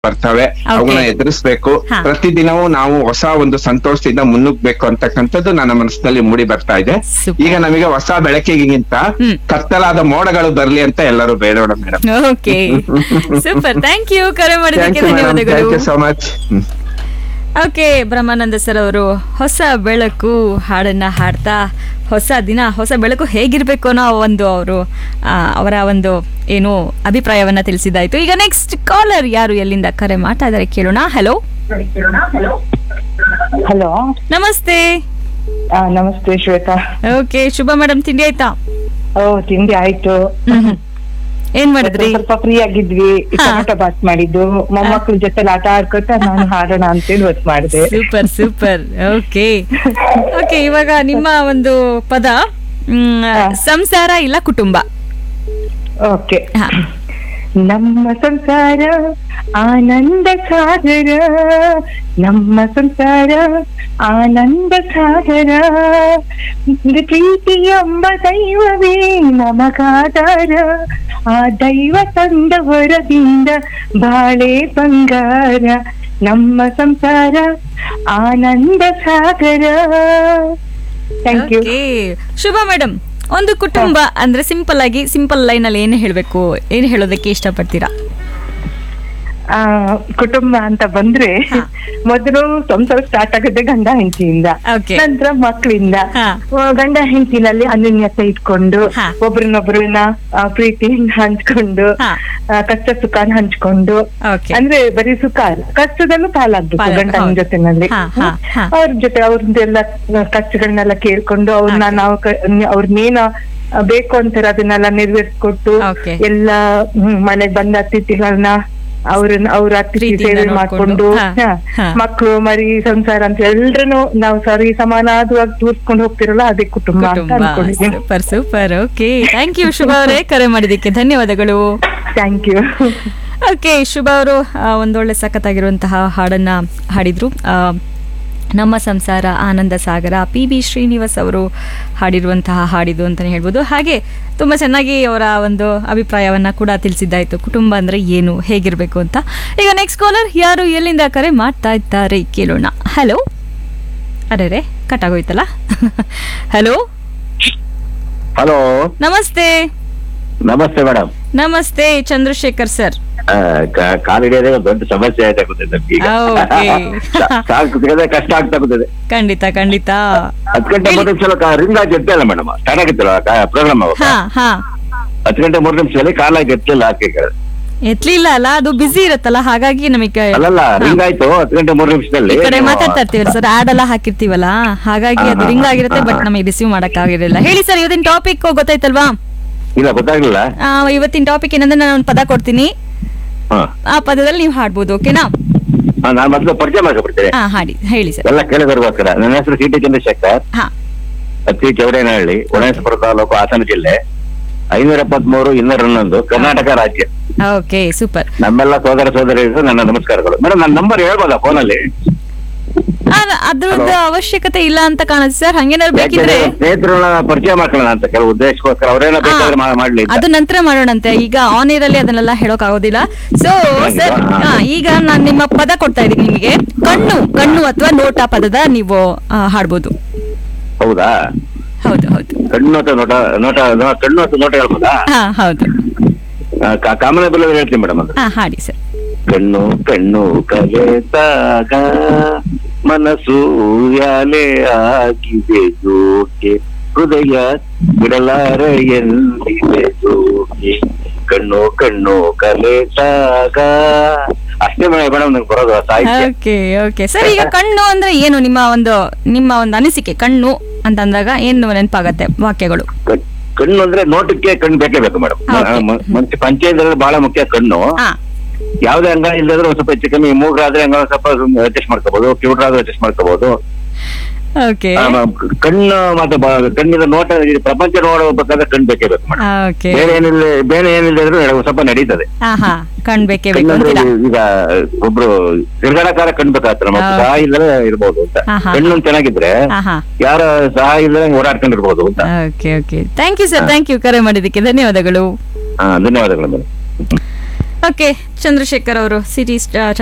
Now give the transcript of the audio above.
ಬರ್ತವೆ ಅವುಗಳನ್ನ ಎದುರಿಸ್ಬೇಕು ಹಾ. ಪ್ರತಿದಿನವೂ ನಾವು ಹೊಸ ಒಂದು ಸಂತೋಷದಿಂದ ಮುನ್ನುಗ್ಬೇಕು ಅಂತಕ್ಕಂಥದ್ದು ನನ್ನ ಮನಸ್ಸಿನಲ್ಲಿ ಮೂಡಿ ಬರ್ತಾ ಇದೆ Super. ಈಗ ನಮಗೆ ಹೊಸ ಬೆಳಕಿಗಿಂತ ಹ್ಮ್. ಕತ್ತಲಾದ ಮೋಡಗಳು ಬರ್ಲಿ ಅಂತ ಎಲ್ಲರೂ ಬೇಡೋಣ madam okay super thank you ಕರೆ ಮಾಡಿದ್ದಕ್ಕೆ ಧನ್ಯವಾದಗಳು thank you so much okay Brahmananda sir ಅವರು ಹೊಸ ಬೆಳಕು ಹಾಡನ್ನ ಹಾಡ್ತಾ ಹೊಸ ದಿನ ಹೊಸ ಬೆಳಕು ಹೇಗಿರ್ಬೇಕು ಅನ್ನೋ ಒಂದು ಅವರು ಅವರ ಒಂದು ಏನು ಅಭಿಪ್ರಾಯವನ್ನ ತಿಳಿಸಿದ್ದಾಯ್ತು ಈಗ ನೆಕ್ಸ್ಟ್ ಕಾಲರ್ ಯಾರು ಎಲ್ಲಿಂದ ಕರೆ ಮಾಡ್ತಾ ಇದ್ದಾರೆ ಕೇಳೋಣ ಹಲೋ ಹಲೋ ನಮಸ್ತೆ ನಮಸ್ತೆ ಶ್ವೇತಾ ಓಕೆ ಶುಭ ಮೇಡಮ್ ತಿಂಡಿ ಆಯ್ತಾ ಓ ತಿಂಡಿ ಆಯ್ತು ಹ್ಮ್. ಏನ್ ಮಾಡಿದ್ರಿ ಸ್ವಲ್ಪ ಫ್ರೀ ಆಗಿದ್ವಿ ಹಾ. ಟೊಮೆಟೊ ಬಾತ್ ಮಾಡಿದ್ದು ಮೊಮ್ಮಕ್ಳ ಜೊತೆ ಆಟ ಆಡ್ಕೊತ ನಾನು ಹಾಡೋಣ ಅಂತೇಳಿ ಹೊತ್ತು ಮಾಡಿದೆ ಸೂಪರ್ ಸೂಪರ್ ಓಕೆ ಓಕೆ ಇವಾಗ ನಿಮ್ಮ ಒಂದು ಪದ ಮ್, ಸಂಸಾರ ಇಲ್ಲ ಕುಟುಂಬ ಓಕೆ ಹಾ. ನಮ್ಮ ಸಂಸಾರ ಆನಂದ ಸಾಗರ ನಮ್ಮ ಸಂಸಾರ ಆನಂದ ಸಾಗರ ಪ್ರೀತಿ ಎಂಬ ದೈವವೇ ನಮಗಾಧಾರ ಆ ದೈವ ತಂದ ವರದಿಂದ ಬಾಳೆ ಬಂಗಾರ ನಮ್ಮ ಸಂಸಾರ ಆನಂದ ಸಾಗರ thank you okay Shubha madam ಒಂದು ಕುಟುಂಬ ಅಂದ್ರೆ ಸಿಂಪಲ್ ಆಗಿ ಸಿಂಪಲ್ ಲೈನ್ ಅಲ್ಲಿ ಏನು ಹೇಳ್ಬೇಕು ಏನು ಹೇಳೋದಕ್ಕೆ ಇಷ್ಟಪಡ್ತೀರಾ ಆ ಕುಟುಂಬ ಅಂತ ಬಂದ್ರೆ ಹಾ. ಮೊದಲು ಸಂಸಾರ ಸ್ಟಾರ್ಟ್ ಆಗುತ್ತೆ ಗಂಡ ಹೆಂಡತಿಯಿಂದ Okay. ನಂತರ ಮಕ್ಕಳಿಂದ ಹಾ. ಗಂಡ ಹೆಂಡತಿನಲ್ಲಿ ಅನ್ಯೋನ್ಯತೆ ಇಟ್ಕೊಂಡು ಹಾ. ಒಬ್ರನ್ನೊಬ್ರನ್ನ ಆ, ಪ್ರೀತಿಯಿಂದ ಹಂಚ್ಕೊಂಡು ಹಾ. ಆ, ಕಷ್ಟ ಸುಖನ ಹಂಚ್ಕೊಂಡು Okay. ಅಂದ್ರೆ ಬರೀ ಸುಖ ಅಲ್ಲ ಕಷ್ಟದಲ್ಲೂ ಪಾಲಾಗ್ಬೇಕು ಪಾಲಾಗ್- ಗಂಡನ ಹೌದು. ಜೊತೆನಲ್ಲಿ ಹಾ, ಹಾ, ಹಾ. ಅವ್ರ ಜೊತೆ ಅವ್ರದ್ದೆಲ್ಲ ಕಷ್ಟಗಳನ್ನೆಲ್ಲ ಕೇಳ್ಕೊಂಡು ಅವ್ರನ್ನ Okay. ನಾವು ಕ- ಅವ್ರನ್ನೇನ ಬೇಕು ಅಂತಾರೆ ಅದನ್ನೆಲ್ಲ ನೆರವೇರಿಸ್ಕೊಟ್ಟು Okay. ಎಲ್ಲ ಹ್ಮ್, ಮನೆಗ್ ಬಂದ ಅತಿಥಿಗಳನ್ನ ಅವ್ರನ್ನ ಅವ್ರ ಅತಿಥಿ ಪ್ರೀತಿಯಿಂದ ಸೇವೆ ನೋಡ್ಕೊಂಡು, ಮಾಡ್ಕೊಂಡು ಹಾ, ಹಾ, ಹಾ. ಮಕ್ಳು ಮರಿ ಸಂಸಾರ ಅಂತ ಎಲ್ರನ್ನು ನಾವು ಸರಿ ಸಮಾನಾದವಾಗಿ ತೂರ್ಸ್ಕೊಂಡು ಹೋಗ್ತಿರಲ್ಲ ಅದೇ ಕುಟುಂಬ ಅಂತ ಕುಟುಂಬ ಅನ್ಕೊಂಡಿದ್ದೀನಿ super super okay thank you Shubha ಅವರೇ ಕರೆ ಮಾಡಿದ್ದಕ್ಕೆ ಧನ್ಯವಾದಗಳು ಥ್ಯಾಂಕ್ ಯು ಓಕೆ ಶುಭ ಅವರು ಆ, ಒಂದೊಳ್ಳೆ ಸಖತ್ತಾಗಿರುವಂತಹ ಹಾಡನ್ನ ಹಾಡಿದ್ರು ಆ, ನಮ್ಮ ಸಂಸಾರ ಆನಂದ ಸಾಗರ ಪಿ ಬಿ ಶ್ರೀನಿವಾಸ್ ಅವರು ಹಾಡಿರುವಂತಹ ಹಾಡಿದು ಅಂತಲೇ ಹೇಳ್ಬೋದು ಹಾಗೆ ತುಂಬ ಚೆನ್ನಾಗಿ ಅವರ ಒಂದು ಅಭಿಪ್ರಾಯವನ್ನ ಕೂಡ ತಿಳಿಸಿದ್ದಾಯ್ತು ಕುಟುಂಬ ಅಂದ್ರೆ ಏನು ಹೇಗಿರಬೇಕು ಅಂತ ಈಗ ನೆಕ್ಸ್ಟ್ ಕಾಲರ್ ಯಾರು ಎಲ್ಲಿಂದ ಕರೆ ಮಾಡ್ತಾ ಇದ್ದಾರೆ ಕೇಳೋಣ ಹಲೋ ಅರೆ ಕಟ್ ಆಗೋಯ್ತಲ್ಲ ಹಲೋ ಹಲೋ ನಮಸ್ತೆ ನಮಸ್ತೆ ಮೇಡಮ್ ನಮಸ್ತೆ ಚಂದ್ರಶೇಖರ್ ಸರ್ ಕಾಲ್ ಹಿಡಿಯೋದೇ ಒಂದು ದೊಡ್ಡ ಸಮಸ್ಯೆ ಆಯ್ತಾ ಕೂತಿದೆ ನಮ್ಗೆ ಈಗ Okay. ಕಾಲ್ ಸಿಗದೆ ಕಷ್ಟ ಆಗ್ತಾ ಕೂತಿದೆ ಖಂಡಿತ ಖಂಡಿತ ಹತ್ತು ಗಂಟೆ ಮೂರು ನಿಮಿಷ ರಿಂಗ್ ಆಗಿ ಎತ್ತಿಲ್ಲ ಮೇಡಮ್ ಸ್ಟಾರ್ಟ್ ಆಗಿತ್ತಲ್ಲ ಪ್ರೋಗ್ರಾಮ್ ಅವಾಗ ಹಾ ಹಾ ಹತ್ತು ಗಂಟೆ ಮೂರು ನಿಮಿಷದಲ್ಲಿ ಕಾಲ್ ಆಗಿ ಎತ್ತಿಲ್ಲ ಆಕೆ ಎತ್ಲಿಲ್ಲ ಅಲ್ಲ ಅದು ಬಿಸಿ ಇರುತ್ತಲ್ಲ ಹಾಗಾಗಿ ನಮಗೆ ಅಲ್ಲಲ್ಲ ರಿಂಗ್ ಆಯ್ತು ಹತ್ತು ಗಂಟೆ ಮೂರು ನಿಮಿಷದಲ್ಲಿ ಈ ಕಡೆ ನೀವು- ಮಾತಾಡ್ತಾ ಇರ್ತೀವಲ್ಲ ಸರ್ ಆಡ್ ಎಲ್ಲ ಹಾಕಿರ್ತೀವಲ್ಲ ಹಾಗಾಗಿ ಅದು ಹಾ, ರಿಂಗ್ ಹಾ, ಆಗಿರುತ್ತೆ ಹಾ, ಬಟ್ ಹಾ. ನಮಗೆ ರಿಸೀವ್ ಮಾಡಕ್ ಆಗಿರಲಿಲ್ಲ ಹೇಳಿ ಸರ್ ಇವತ್ತಿನ ಟಾಪಿಕ್ ಗೊತ್ತಾಯ್ತಲ್ವಾ ಇಲ್ಲ ಗೊತ್ತಾಗ್ಲಿಲ್ಲ ಆ, ಇವತ್ತಿನ ಟಾಪಿಕ್ ಏನಂದ್ರೆ ನಾನು ಒಂದು ಪದ ಕೊಡ್ತೀನಿ ಹಾ ಆ ಪದದಲ್ಲಿ ನೀವು ಹಾಡ್ಬೋದು ಓಕೆನಾ ಹಾ, ನಾನ್ ಮೊದಲು ಪರಿಚಯ ಮಾಡ್ಕೊಬಿಡ್ತೇನೆ ಹಾ ಹಾಡಿ ಹೇಳಿ ಸರ್ ಎಲ್ಲ ಕೇಳಿದವ್ರಿಗೋಸ್ಕರ ನನ್ನ ಹೆಸರು ಸಿ ಟಿ ಚಂದ್ರಶೇಖರ್ ಹಾ ಅತಿ ಚೌಡೇನಹಳ್ಳಿ ಒಣೇಶ್ವರ ತಾಲೂಕು ಹಾಸನ ಜಿಲ್ಲೆ ಐನೂರ ಎಪ್ಪತ್ಮೂರು ಇನ್ನೂರ ಹನ್ನೊಂದು ಕರ್ನಾಟಕ ರಾಜ್ಯ ಓಕೆ ಸೂಪರ್ ನಮ್ಮೆಲ್ಲ ಸೋದರ ಸೋದರಿಯರು ನನ್ನ ನಮಸ್ಕಾರಗಳು ಮೇಡಮ್ ನನ್ನ ನಂಬರ್ ಹೇಳ್ಬೋದಾ ಫೋನಲ್ಲಿ ಅದ್ರದ್ದು ಅವಶ್ಯಕತೆ ಇಲ್ಲ ಅಂತ ಕಾಣುತ್ತೆ ಸರ್ ಹಂಗೇನಾದ್ರು ಬೇಕಿದ್ರೆ ಸ್ನೇಹಿತರನ್ನ ಪರಿಚಯ ಮಾಡ್ಕೊಳ್ಳೋಣ ಅಂತ ಕೆಲವು ಉದ್ದೇಶಕ್ಕೋಸ್ಕರ ಅವರೇನ ಬೇಕಾದ್ರೆ ಮಾ- ಮಾಡ್ಲಿ ಅಂತ. ಅದು ನಂತರ ಮಾಡೋಣಂತೆ ಈಗ ಆನ್ ಏರ್ ಅಲ್ಲಿ ಅದನ್ನೆಲ್ಲ ಹೇಳೋಕ್ ಆಗೋದಿಲ್ಲ ಸೊ ಸರ್ ಹಾ. ಈಗ ನಾನು ನಿಮ್ಮ ಪದ ಕೊಡ್ತಾ ಇದ್ದೀನಿ ನಿಮಗೆ ಕಣ್ಣು ಕಣ್ಣು ಅಥವಾ ನೋಟ ಪದದ ನೀವು ಆ, ಹಾಡ್ಬೋದು ಹೌದಾ ಹೌದು ಹೌದು ಕಣ್ಣು ಅಥವಾ ನೋಟ ನೋಟ ನೋ- ಕಣ್ಣು ಅಥವಾ ನೋಟ ಹೇಳ್ಬೋದಾ ಹಾ ಹೌದು ಕಾಮನ ಬೆಲ್ಲ ಹೇಳ್ತೀನಿ ಮೇಡಮ್ ಅದು ಹಾ ಹಾಡಿ ಸರ್ ಕಣ್ಣು ಕಣ್ಣು ಕಲೆದಾಗ ಮನಸ್ಸು ಯಾಲೆ ಆಗಿದೆ ಜೋಕೆ ಹೃದಯ ಬಿಡಲಾರ ಎಂದಿದೆ ಜೋಕೆ ಕಣ್ಣು ಕಣ್ಣು ಕಲೆದಾಗ ಅಷ್ಟೇ ಮೇಡಮ್ ನಂಗೆ ಬರೋದು ಸಾಹಿತ್ಯ ಓಕೆ ಓಕೆ ಸರ್ ಈಗ ಕಣ್ಣು ಅಂದ್ರೆ ಏನು ನಿಮ್ಮ ಒಂದು ನಿಮ್ಮ ಒಂದು ಅನಿಸಿಕೆ ಕಣ್ಣು ಅಂತ ಅಂದಾಗ ಏನು ನೆನಪಾಗತ್ತೆ ವಾಕ್ಯಗಳು ಕಣ್- ಕಣ್ಣು ಅಂದ್ರೆ ನೋಟಕ್ಕೆ ಕಣ್ಣು ಬೇಕೇ ಬೇಕು ಮೇಡಮ್ Okay. ಮನುಷ್ಯ ಪಂಚಾಯತ್ ಬಹಳ ಮುಖ್ಯ ಕಣ್ಣು ಹಾ ಯಾವ್ದೇ ಅಂಗ ಇಲ್ಲದ್ರೆ ಒಂದ್ ಸ್ವಲ್ಪ ಹೆಚ್ಚು ಕಮ್ಮಿ ಮೂಗ್ರಾದ್ರೆ ಹಂಗ ಒಂದ್ ಸ್ವಲ್ಪ ಅಡ್ಜಸ್ಟ್ ಮಾಡ್ಕೋಬಹುದು ಕಿವುಡ್ರಾದ್ರೆ ಅಡ್ಜಸ್ಟ್ ಮಾಡ್ಕೋಬಹುದು ಓಕೆ ಆ, ಮ- ಕಣ್ಣು ಮತ್ತೆ ಬ- ಕಣ್ಣಿನ ನೋಟ ಈ ಪ್ರಪಂಚ ನೋಡಬೇಕಾದ್ರೆ ಕಣ್ಣು ಬೇಕೇ ಬೇಕು ಮೇಡಮ್ ಓಕೆ ಬೇರೆ ಏನಿಲ್ಲ ಬೇರೆ ಏನಿಲ್ಲದ್ರು ಒಂದ್ ಸ್ವಲ್ಪ ನಡೀತದೆ ಹಾ ಹಾ ಕಣ್ ಬೇಕೇ ಬೇಕು ಕಣ್ಣಂದ್ರೆ ಅಂತೀರಾ ಈಗ ಒಬ್ರು ತಿರ್ಗಾಡಕಾರ ಕಣ್ಣು ಬೇಕಾಗ್ತದೆ ನಮ್ಮ ಹಾ. ಸಹಾಯ ಇಲ್ಲದೆ ಇರ್ಬೋದು ಅಂತ ಹಾ, ಹಾ. ಕಣ್ಣು ಚೆನ್ನಾಗಿದ್ರೆ ಹಾ ಹಾ ಯಾರ ಸಹಾಯ ಇಲ್ಲದೆ ಓಡಾಡ್ಕೊಂಡಿರ್ಬೋದು ಅಂತ okay okay thank you sir thank you ಕರೆ ಮಾಡಿದ್ದಕ್ಕೆ ಧನ್ಯವಾದಗಳು ಹಾ ಧನ್ಯವಾದಗಳು ಮೇಡಮ್ ಓಕೆ ಚಂದ್ರಶೇಖರ್ ಅವರು ಸಿಟಿ